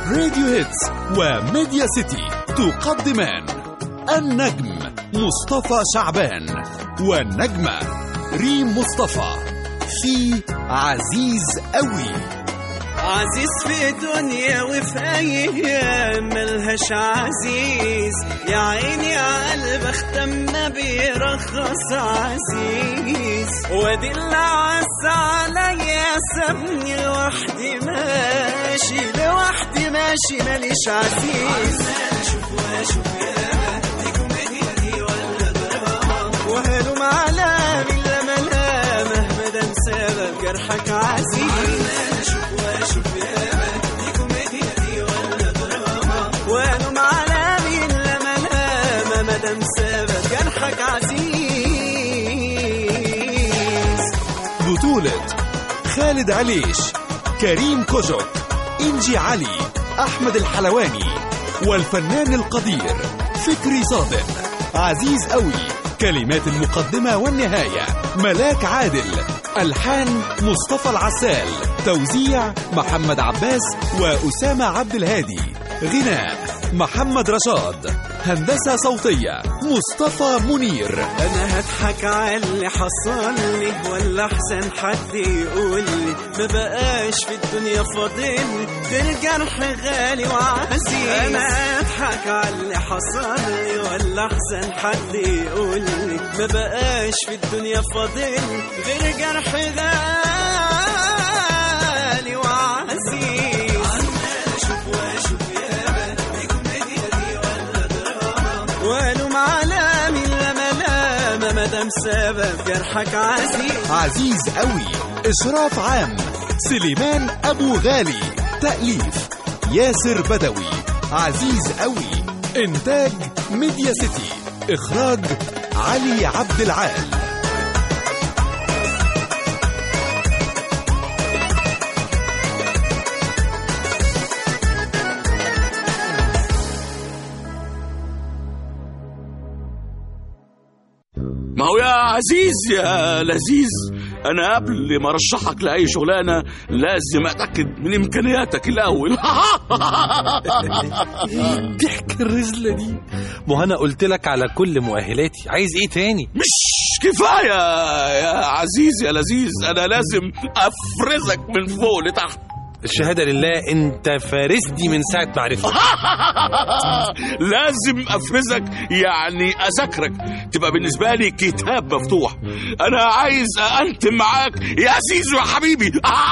راديو هيتس وميديا سيتي تقدمان النجم مصطفى شعبان والنجمة ريم مصطفى في عزيز قوي عزيز في دنيا وفي ايام ملهاش عزيز يا عيني يا قلب اختمنا بيرخص عزيز وادي اللي عز عليا سابني لوحدي ماشي لوحدي ماشي ماليش عزيز وهلم على من لما لا مهما ده سبب جرحك عزيز وهلم على من لما لا مهما سبب جرحك عزيز بطولة خالد عليش كريم كوجك إنجي علي أحمد الحلواني والفنان القدير فكري صادق عزيز قوي كلمات المقدمة والنهاية ملاك عادل ألحان مصطفى العسال توزيع محمد عباس وأسامة عبد الهادي غناء محمد رشاد هندسة صوتية مصطفى منير انا هضحك على اللي حصل لي ولا احسن حد يقول لي ما بقاش في الدنيا فاضل غير جرح غالي وعزيز انا هضحك على اللي حصل لي ولا احسن حد يقول لي ما بقاش في الدنيا فاضل غير جرح غالي وعزيز والوم على من لما لما مدام سبب جرحك عزيز عزيز قوي إشراف عام سليمان أبو غالي تأليف ياسر بدوي عزيز قوي إنتاج ميديا سيتي إخراج علي عبد العال ما هو يا عزيز يا لذيذ انا قبل ما ارشحك لاي شغلانه لازم اتاكد من امكانياتك الاول الضحكة الرزلة دي ما انا قلت لك على كل مؤهلاتي عايز ايه تاني مش كفايه يا عزيز يا لذيذ انا لازم افرزك من فوق لتحت الشهادة لله انت فارسني من ساعة ما عرفتك لازم افرزك يعني اذاكرك تبقى بالنسبه لي كتاب مفتوح انا عايز انتم معاك يا عزيز وحبيبي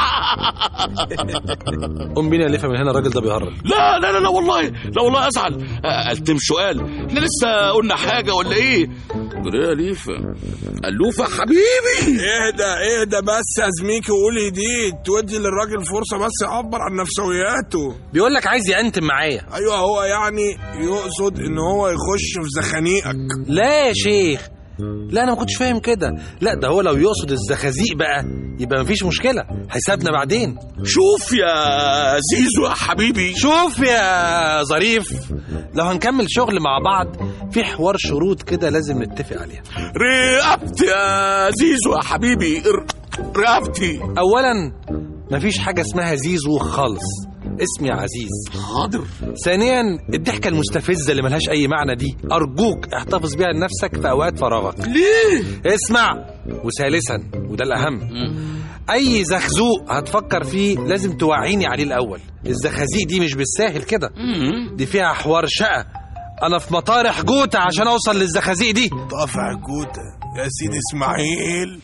قوم بينا نلف من هنا الراجل ده بيهرج لا لا لا لا والله لا والله ازعل التم سؤال احنا لسه قلنا حاجه ولا ايه قول يا ليفا الوفه حبيبي اهدى اهدى بس يا زميكي وقولي دي تودي للراجل فرصه بس يعبر عن نفسوياته بيقول لك عايز يأنتم معايا ايوه هو يعني يقصد ان هو يخش في زخانيقك لا يا شيخ لا انا ما كنتش فاهم كده لا ده هو لو يقصد الزخازيق بقى يبقى مفيش مشكلة حسابنا بعدين شوف يا زيزو يا حبيبي شوف يا ظريف لو هنكمل شغل مع بعض في حوار شروط كده لازم نتفق عليها رقبتي يا زيزو يا حبيبي ر- رقبتي اولا مفيش حاجة اسمها زيزو خالص اسمي عزيز حاضر ثانيا الضحكة المستفزة اللي ملهاش أي معنى دي أرجوك احتفظ بيها لنفسك في أوقات فراغك ليه اسمع وثالثا وده الأهم أي زخزوق هتفكر فيه لازم توعيني عليه الأول الزخازيق دي مش بالساهل كده دي فيها حوار شقة أنا في مطارح جوتا عشان أوصل للزخازيق دي طافع جوتا يا سيدي اسماعيل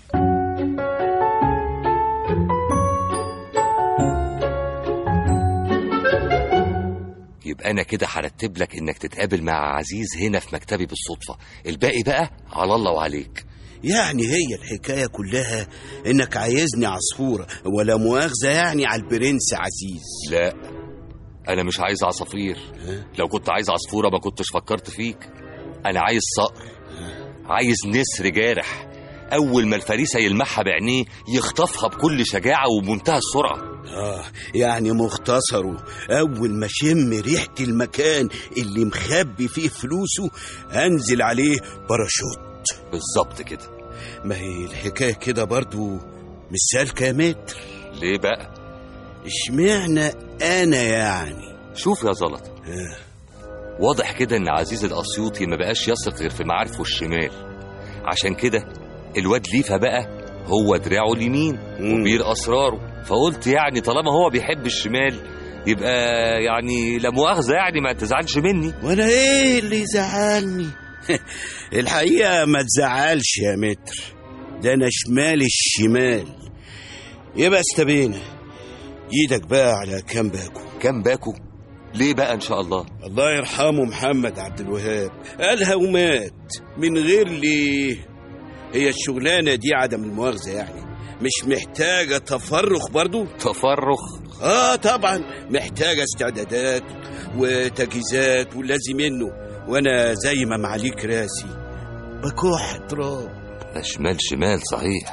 يبقى انا كده هرتب لك انك تتقابل مع عزيز هنا في مكتبي بالصدفه الباقي بقى على الله وعليك يعني هي الحكاية كلها إنك عايزني عصفورة ولا مؤاخذة يعني على البرنس عزيز لا انا مش عايز عصافير لو كنت عايز عصفوره ما كنتش فكرت فيك انا عايز صقر عايز نسر جارح اول ما الفريسه يلمحها بعينيه يخطفها بكل شجاعه وبمنتهى السرعه آه يعني مختصره أول ما شم ريحة المكان اللي مخبي فيه فلوسه أنزل عليه باراشوت بالظبط كده ما هي الحكاية كده برضو مش سالكة يا متر ليه بقى اشمعنى أنا يعني شوف يا زلط واضح كده ان عزيز الاسيوطي ما بقاش يثق غير في معارفه الشمال عشان كده الواد ليفا بقى هو دراعه اليمين وبير اسراره فقلت يعني طالما هو بيحب الشمال يبقى يعني لا مؤاخذه يعني ما تزعلش مني وانا ايه اللي يزعلني الحقيقه ما تزعلش يا متر ده انا شمال الشمال يبقى استبينا ايدك بقى على كام باكو كام باكو ليه بقى ان شاء الله الله يرحمه محمد عبد الوهاب قالها ومات من غير ليه هي الشغلانه دي عدم المؤاخذه يعني مش محتاجه تفرخ برضو تفرخ اه طبعا محتاجه استعدادات وتجهيزات ولازم منه وانا زي ما معليك راسي بكح تراب ده شمال شمال صحيح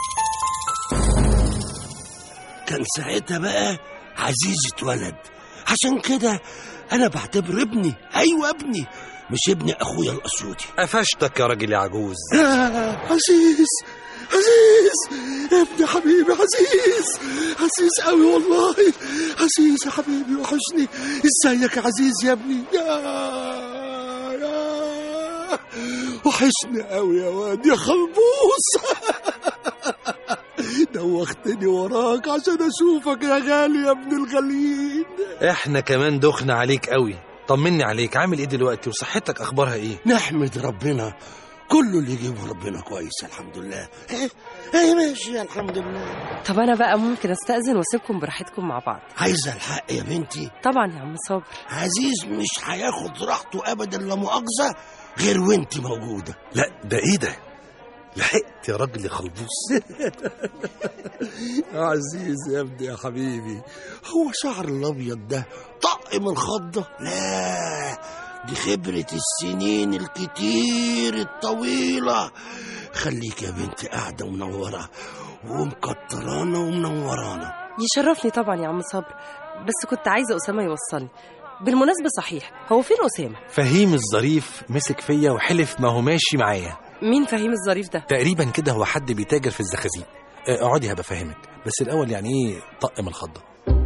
كان ساعتها بقى عزيز اتولد عشان كده انا بعتبر ابني ايوه ابني مش ابن اخويا الاسيوطي قفشتك يا راجل يا عجوز آه عزيز عزيز ابني حبيبي عزيز عزيز قوي والله عزيز يا حبيبي وحشني ازيك يا عزيز يا ابني يا يا وحشني قوي يا واد يا خلبوس دوختني وراك عشان اشوفك يا غالي يا ابن الغاليين احنا كمان دخنا عليك قوي طمني عليك عامل ايه دلوقتي وصحتك اخبارها ايه نحمد ربنا كله اللي يجيبه ربنا كويس الحمد لله ايه ايه ماشي الحمد لله طب انا بقى ممكن استأذن واسيبكم براحتكم مع بعض عايزه الحق يا بنتي طبعا يا عم صابر عزيز مش هياخد راحته ابدا لا مؤاخذه غير وانت موجوده لا ده ايه ده لحقت يا راجل يا خلبوس يا عزيز يا ابني يا حبيبي هو شعر الابيض ده طق من الخضه لا دي خبرة السنين الكتير الطويلة خليك يا بنتي قاعدة منورة ومكترانا ومنورانا يشرفني طبعا يا عم صابر بس كنت عايزه اسامه يوصلني بالمناسبه صحيح هو فين اسامه فهيم الظريف مسك فيا وحلف ما هو ماشي معايا مين فهيم الظريف ده تقريبا كده هو حد بيتاجر في الزخازيق آه، اقعدي هبقى افهمك بس الاول يعني ايه طق من الخضه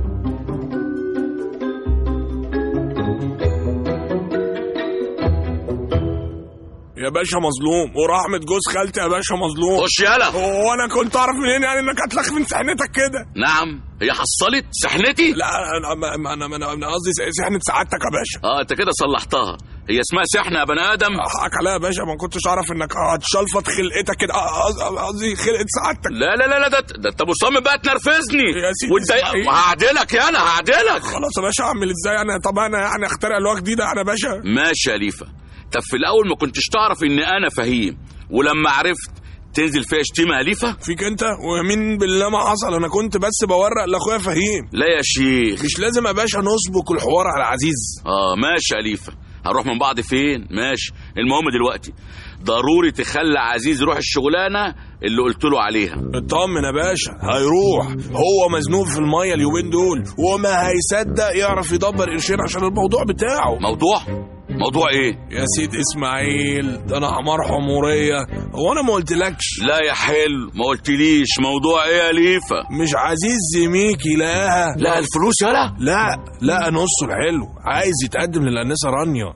يا باشا مظلوم ورحمة جوز خالتي يا باشا مظلوم خش يلا هو انا كنت اعرف منين يعني انك هتلخ من سحنتك كده نعم هي حصلت سحنتي لا انا ما- ما- انا انا انا قصدي سحنة سعادتك يا باشا اه انت كده صلحتها هي اسمها سحنه يا بني ادم حقك عليا يا باشا ما كنتش اعرف انك هتشلفط خلقتك كده آه، قصدي- قصدي خلقة سعادتك لا لا لا لا ده, ده انت مصمم بقى تنرفزني يا سيدي وتضايق اسماعيل. هعدلك يا انا هعدلك خلاص يا باشا اعمل ازاي انا طب انا يعني اخترع لغه جديده انا باشا ماشي يا ليفا طب في الاول ما كنتش تعرف ان انا فهيم ولما عرفت تنزل فيها شتيمه يا ليفا فيك انت ومين بالله ما حصل انا كنت بس بورق لاخويا فهيم لا يا شيخ مش لازم يا باشا نسبك الحوار على عزيز اه ماشي يا ليفا هنروح من بعض فين ماشي المهم دلوقتي ضروري تخلي عزيز يروح الشغلانه اللي قلت له عليها اطمن يا باشا هيروح هو مزنوق في الميه اليومين دول وما هيصدق يعرف يدبر قرشين عشان الموضوع بتاعه موضوع موضوع ايه يا سيد اسماعيل ده انا حمار حموريه هو انا ما قلتلكش لا يا حلو ما قلتليش موضوع ايه يا ليفا مش عزيز زميكي لقاها لا الفلوس يلا لا لا نصه الحلو عايز يتقدم للانسه رانيا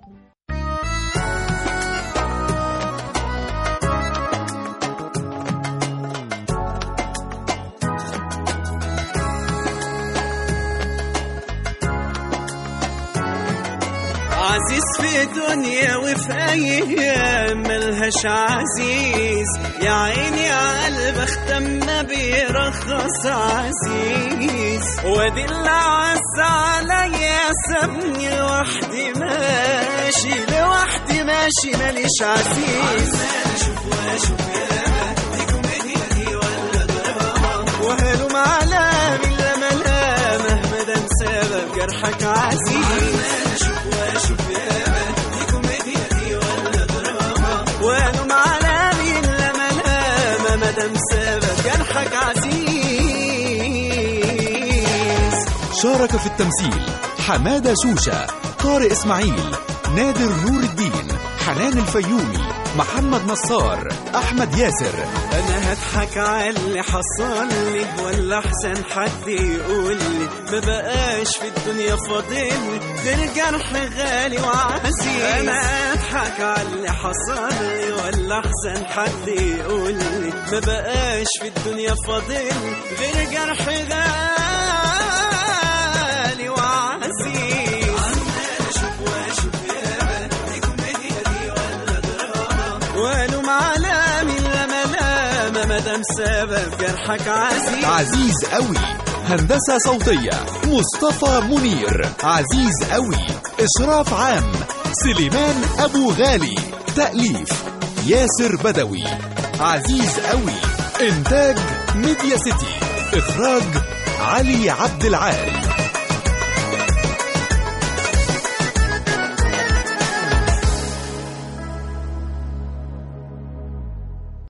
عزيز في دنيا وفي ايام ملهاش عزيز يا عيني يا قلب اختم ما بيرخص عزيز وادي اللي عز عليا سابني لوحدي ماشي لوحدي ماشي ماليش عزيز اشوف واشوف يا دي كوميديا دي ولا دراما وهلو معلامي لا ملامه مدام سبب جرحك عزيز اشوف واشوف يا دي كوميديا دي ولا دراما وهلو معلامي لا ملامه مدام سبب جرحك عزيز شارك في التمثيل حمادة شوشة طارق إسماعيل نادر نور الدين حنان الفيومي محمد نصار أحمد ياسر انا هضحك على اللي حصل لي ولا احسن حد يقول لي ما بقاش في الدنيا فاضل غير جرح غالي وعزيز انا هضحك على اللي حصل لي ولا احسن حد يقول لي ما بقاش في الدنيا فاضل غير جرح غالي وعزيز عمال اشوف واشوف يا دي كوميديا دي ولا دراما والوم على من لما لما مادام سبب جرحك عزيز عزيز قوي هندسة صوتية مصطفى منير عزيز قوي إشراف عام سليمان أبو غالي تأليف ياسر بدوي عزيز قوي إنتاج ميديا سيتي إخراج علي عبد العال